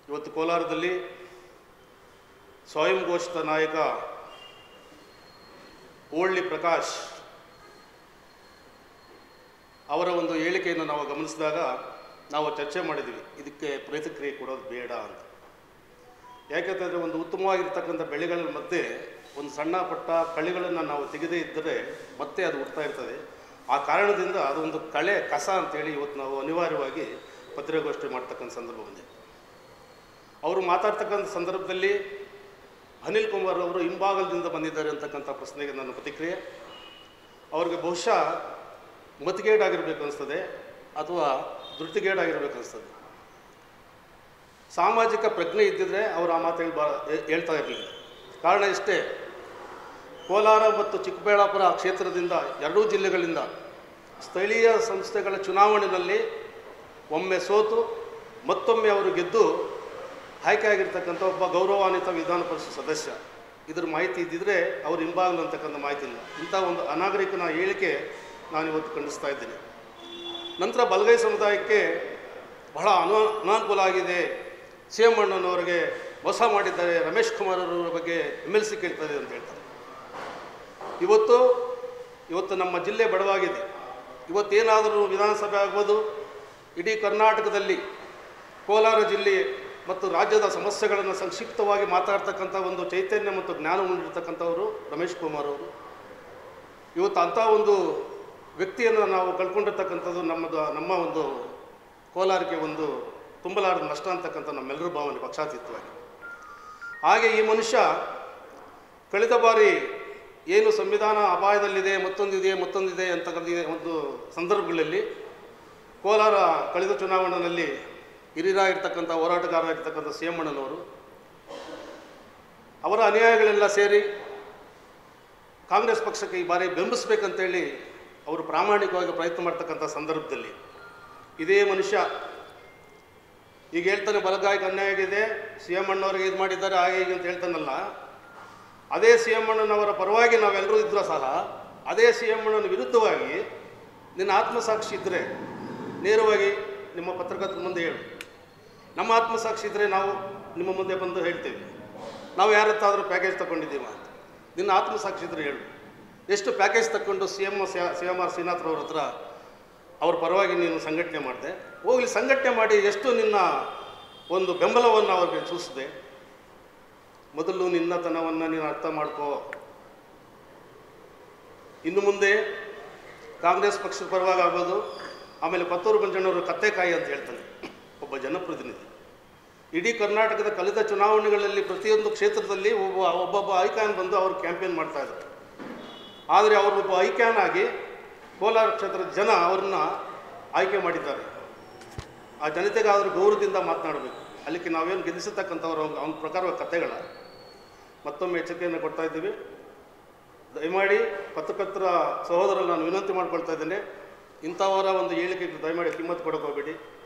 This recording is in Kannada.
ಇವತ್ತು ಕೋಲಾರದಲ್ಲಿ ಸ್ವಯಂ ಘೋಷಿತ ನಾಯಕ ಓಳ್ಳಿ ಪ್ರಕಾಶ್ ಅವರ ಒಂದು ಹೇಳಿಕೆಯನ್ನು ನಾವು ಗಮನಿಸಿದಾಗ ನಾವು ಚರ್ಚೆ ಮಾಡಿದ್ವಿ ಇದಕ್ಕೆ ಪ್ರತಿಕ್ರಿಯೆ ಕೊಡೋದು ಬೇಡ ಅಂತ ಯಾಕೆಂತಂದರೆ ಒಂದು ಉತ್ತಮವಾಗಿರ್ತಕ್ಕಂಥ ಬೆಳೆಗಳ ಮಧ್ಯೆ ಒಂದು ಸಣ್ಣ ಪುಟ್ಟ ಕಳೆಗಳನ್ನು ನಾವು ತೆಗೆದೇ ಇದ್ದರೆ ಮತ್ತೆ ಅದು ಹುಡ್ತಾ ಇರ್ತದೆ ಆ ಕಾರಣದಿಂದ ಅದೊಂದು ಕಳೆ ಕಸ ಅಂತೇಳಿ ಇವತ್ತು ನಾವು ಅನಿವಾರ್ಯವಾಗಿ ಪತ್ರಿಕಾಗೋಷ್ಠಿ ಮಾಡ್ತಕ್ಕಂಥ ಸಂದರ್ಭ ಬಂದಿದೆ ಅವರು ಮಾತಾಡ್ತಕ್ಕಂಥ ಸಂದರ್ಭದಲ್ಲಿ ಅನಿಲ್ ಕುಮಾರ್ ಅವರು ಹಿಂಭಾಗದಿಂದ ಬಂದಿದ್ದಾರೆ ಅಂತಕ್ಕಂಥ ಪ್ರಶ್ನೆಗೆ ನನ್ನ ಪ್ರತಿಕ್ರಿಯೆ ಅವ್ರಿಗೆ ಬಹುಶಃ ಮತಿಗೇಡಾಗಿರ್ಬೇಕು ಅನಿಸ್ತದೆ ಅಥವಾ ಧೃತಿಗೇಡಾಗಿರ್ಬೇಕು ಅನಿಸ್ತದೆ ಸಾಮಾಜಿಕ ಪ್ರಜ್ಞೆ ಇದ್ದಿದ್ರೆ ಅವರು ಆ ಮಾತು ಹೇಳ್ಬಾ ಹೇ- ಹೇಳ್ತಾ ಇರಲಿಲ್ಲ ಕಾರಣ ಇಷ್ಟೇ ಕೋಲಾರ ಮತ್ತು ಚಿಕ್ಕಬಳ್ಳಾಪುರ ಕ್ಷೇತ್ರದಿಂದ ಎರಡೂ ಜಿಲ್ಲೆಗಳಿಂದ ಸ್ಥಳೀಯ ಸಂಸ್ಥೆಗಳ ಚುನಾವಣೆಯಲ್ಲಿ ಒಮ್ಮೆ ಸೋತು ಮತ್ತೊಮ್ಮೆ ಅವರು ಗೆದ್ದು ಆಯ್ಕೆ ಆಗಿರ್ತಕ್ಕಂಥ ಒಬ್ಬ ಗೌರವಾನ್ವಿತ ವಿಧಾನ ಪರಿಷತ್ ಸದಸ್ಯ ಇದ್ರ ಮಾಹಿತಿ ಇದ್ದಿದ್ರೆ ಅವ್ರು ಹಿಂಬಾಗಲು ಅಂತಕ್ಕಂಥ ಮಾಹಿತಿ ಇಲ್ಲ ಇಂಥ ಒಂದು ಅನಾಗರಿಕನ ಹೇಳಿಕೆ ನಾನಿವತ್ತು ಖಂಡಿಸ್ತಾ ಇದ್ದೇನೆ ನಂತರ ಬಲಗೈ ಸಮುದಾಯಕ್ಕೆ ಬಹಳ ಅನು ಅನಾನುಕೂಲ ಆಗಿದೆ ಸಿ ಎಂ ಅಣ್ಣನವರಿಗೆ ಮೋಸ ಮಾಡಿದ್ದಾರೆ ರಮೇಶ್ ಕುಮಾರ್ ಅವರ ಬಗ್ಗೆ ಎಮ್ ಎಲ್ ಸಿ ಕೇಳ್ತಾರೆ ಅಂತ ಹೇಳ್ತಾರೆ ಇವತ್ತು ಇವತ್ತು ನಮ್ಮ ಜಿಲ್ಲೆ ಬಡವಾಗಿದೆ ಇವತ್ತೇನಾದರೂ ವಿಧಾನಸಭೆ ಆಗ್ಬೋದು ಇಡೀ ಕರ್ನಾಟಕದಲ್ಲಿ ಕೋಲಾರ ಜಿಲ್ಲೆ ಮತ್ತು ರಾಜ್ಯದ ಸಮಸ್ಯೆಗಳನ್ನು ಸಂಕ್ಷಿಪ್ತವಾಗಿ ಮಾತಾಡ್ತಕ್ಕಂಥ ಒಂದು ಚೈತನ್ಯ ಮತ್ತು ಜ್ಞಾನ ಹೊಂದಿರತಕ್ಕಂಥವರು ರಮೇಶ್ ಕುಮಾರ್ ಅವರು ಇವತ್ತು ಅಂಥ ಒಂದು ವ್ಯಕ್ತಿಯನ್ನು ನಾವು ಕಳ್ಕೊಂಡಿರ್ತಕ್ಕಂಥದ್ದು ನಮ್ಮದು ನಮ್ಮ ಒಂದು ಕೋಲಾರಕ್ಕೆ ಒಂದು ತುಂಬಲಾರದ ನಷ್ಟ ಅಂತಕ್ಕಂಥ ನಮ್ಮೆಲ್ಲರ ಭಾವನೆ ಪಕ್ಷಾತೀತವಾಗಿ ಹಾಗೆ ಈ ಮನುಷ್ಯ ಕಳೆದ ಬಾರಿ ಏನು ಸಂವಿಧಾನ ಅಪಾಯದಲ್ಲಿದೆ ಮತ್ತೊಂದಿದೆ ಮತ್ತೊಂದಿದೆ ಅಂತಕ್ಕಂಥ ಒಂದು ಸಂದರ್ಭಗಳಲ್ಲಿ ಕೋಲಾರ ಕಳೆದ ಚುನಾವಣೆಯಲ್ಲಿ ಹಿರಿಯರಾಗಿರ್ತಕ್ಕಂಥ ಹೋರಾಟಗಾರರಾಗಿರ್ತಕ್ಕಂಥ ಸಿ ಎಂ ಅಣ್ಣನವರು ಅವರ ಅನುಯಾಯಿಗಳೆಲ್ಲ ಸೇರಿ ಕಾಂಗ್ರೆಸ್ ಪಕ್ಷಕ್ಕೆ ಈ ಬಾರಿ ಬೆಂಬಲಿಸ್ಬೇಕಂತೇಳಿ ಅವರು ಪ್ರಾಮಾಣಿಕವಾಗಿ ಪ್ರಯತ್ನ ಮಾಡ್ತಕ್ಕಂಥ ಸಂದರ್ಭದಲ್ಲಿ ಇದೇ ಮನುಷ್ಯ ಈಗ ಹೇಳ್ತಾನೆ ಬಲಗಾಯಕ್ಕೆ ಅನ್ಯಾಯ ಆಗಿದೆ ಸಿ ಎಂ ಅಣ್ಣವ್ರಿಗೆ ಇದು ಮಾಡಿದ್ದಾರೆ ಹಾಗೆ ಹೀಗೆ ಅಂತ ಹೇಳ್ತಾನಲ್ಲ ಅದೇ ಸಿ ಎಂ ಅಣ್ಣನವರ ಪರವಾಗಿ ನಾವೆಲ್ಲರೂ ಇದ್ರೂ ಸಹ ಅದೇ ಸಿ ಎಂ ಅಣ್ಣನ ವಿರುದ್ಧವಾಗಿ ನಿನ್ನ ಆತ್ಮಸಾಕ್ಷಿ ಇದ್ದರೆ ನೇರವಾಗಿ ನಿಮ್ಮ ಪತ್ರಕರ್ತರ ಮುಂದೆ ಹೇಳು ನಮ್ಮ ಆತ್ಮಸಾಕ್ಷಿ ಇದ್ದರೆ ನಾವು ನಿಮ್ಮ ಮುಂದೆ ಬಂದು ಹೇಳ್ತೇವೆ ನಾವು ಯಾರ ಹತ್ರ ಆದರೂ ಪ್ಯಾಕೇಜ್ ತಗೊಂಡಿದ್ದೀವ ಅಂತ ನಿನ್ನ ಆತ್ಮಸಾಕ್ಷಿ ಇದ್ದರೆ ಹೇಳು ಎಷ್ಟು ಪ್ಯಾಕೇಜ್ ತಗೊಂಡು C M C M R ಶ್ರೀನಾಥ್ರವ್ರ ಹತ್ರ ಅವ್ರ ಪರವಾಗಿ ನೀನು ಸಂಘಟನೆ ಮಾಡಿದೆ ಹೋಗ್ಲಿ ಸಂಘಟನೆ ಮಾಡಿ ಎಷ್ಟು ನಿನ್ನ ಒಂದು ಬೆಂಬಲವನ್ನು ಅವ್ರಿಗೆ ಸೂಚಿಸಿದೆ ಮೊದಲು ನಿನ್ನತನವನ್ನು ನೀನು ಅರ್ಥ ಮಾಡ್ಕೋ ಇನ್ನು ಮುಂದೆ ಕಾಂಗ್ರೆಸ್ ಪಕ್ಷದ ಪರವಾಗಿ ಆಗ್ಬೋದು ಆಮೇಲೆ ಪತ್ತೂರು ಮಂಜಣ್ಣವರು ಕತ್ತೆಕಾಯಿ ಅಂತ ಹೇಳ್ತಾನೆ ಒಬ್ಬ ಜನಪ್ರತಿನಿಧಿ ಇಡೀ ಕರ್ನಾಟಕದ ಕಳೆದ ಚುನಾವಣೆಗಳಲ್ಲಿ ಪ್ರತಿಯೊಂದು ಕ್ಷೇತ್ರದಲ್ಲಿ ಒಬ್ಬ ಒಬ್ಬೊಬ್ಬ ಐಕಾನ್ ಬಂದು ಅವರು ಕ್ಯಾಂಪೇನ್ ಮಾಡ್ತಾ ಇದ್ದಾರೆ ಆದರೆ ಅವರು ಒಬ್ಬ ಐಕ್ಯಾನ್ ಆಗಿ ಕೋಲಾರ ಕ್ಷೇತ್ರದ ಜನ ಅವ್ರನ್ನ ಆಯ್ಕೆ ಮಾಡಿದ್ದಾರೆ ಆ ಜನತೆಗಾದರೂ ಗೌರವದಿಂದ ಮಾತನಾಡಬೇಕು ಅಲ್ಲಿಗೆ ನಾವೇನು ಗೆಲ್ಲಿಸತಕ್ಕಂಥವ್ರು ಅವ್ನ ಅವನ ಪ್ರಕಾರ ಕಥೆಗಳ ಮತ್ತೊಮ್ಮೆ ಎಚ್ಚರಿಕೆಯನ್ನು ಕೊಡ್ತಾ ಇದ್ದೀವಿ ದಯಮಾಡಿ ಪತ್ರಕರ್ತರ ಸಹೋದರರು ನಾನು ವಿನಂತಿ ಮಾಡ್ಕೊಳ್ತಾ ಇದ್ದೇನೆ ಇಂಥವರ ಒಂದು ಹೇಳಿಕೆಗೆ ದಯಮಾಡಿ ಕಿಮ್ಮತ್ತು ಕೊಡೋಕೆ ಹೋಗಬೇಡಿ